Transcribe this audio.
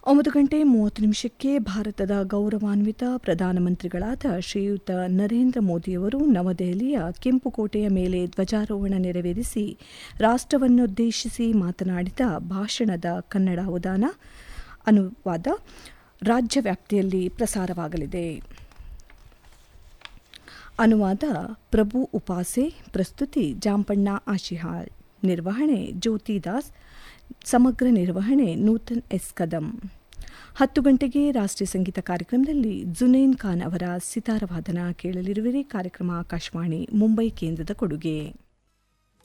ಒಂಬತ್ತು ಗಂಟೆ ಮೂವತ್ತು ನಿಮಿಷಕ್ಕೆ ಭಾರತದ ಗೌರವಾನ್ವಿತ ಪ್ರಧಾನಮಂತ್ರಿಗಳಾದ ಶ್ರೀಯುತ ನರೇಂದ್ರ ಮೋದಿಯವರು ನವದೆಹಲಿಯ ಕೆಂಪುಕೋಟೆಯ ಮೇಲೆ ಧ್ವಜಾರೋಹಣ ನೆರವೇರಿಸಿ ರಾಷ್ಟ್ರವನ್ನುದ್ದೇಶಿಸಿ ಮಾತನಾಡಿದ ಭಾಷಣದ ಕನ್ನಡ ಉದಾನ ಅನುವಾದ ರಾಜ್ಯ ವ್ಯಾಪ್ತಿಯಲ್ಲಿ ಪ್ರಸಾರವಾಗಲಿದೆ ಅನುವಾದ ಪ್ರಭು ಉಪಾಸೆ ಪ್ರಸ್ತುತಿ ಜಾಂಪಣ್ಣ ಆಶಿಹಾಳ್ ನಿರ್ವಹಣೆ ಜ್ಯೋತಿ ದಾಸ್ ಸಮಗ್ರ ನಿರ್ವಹಣೆ ನೂತನ್ ಎಸ್ ಕದಂ ಹತ್ತು ಗಂಟೆಗೆ ರಾಷ್ಟ್ರೀಯ ಸಂಗೀತ ಕಾರ್ಯಕ್ರಮದಲ್ಲಿ ಜುನೈನ್ ಖಾನ್ ಅವರ ಸಿತಾರವಾದನ ಕೇಳಲಿರುವಿರಿ ಕಾರ್ಯಕ್ರಮ ಆಕಾಶವಾಣಿ ಮುಂಬೈ ಕೇಂದ್ರದ ಕೊಡುಗೆ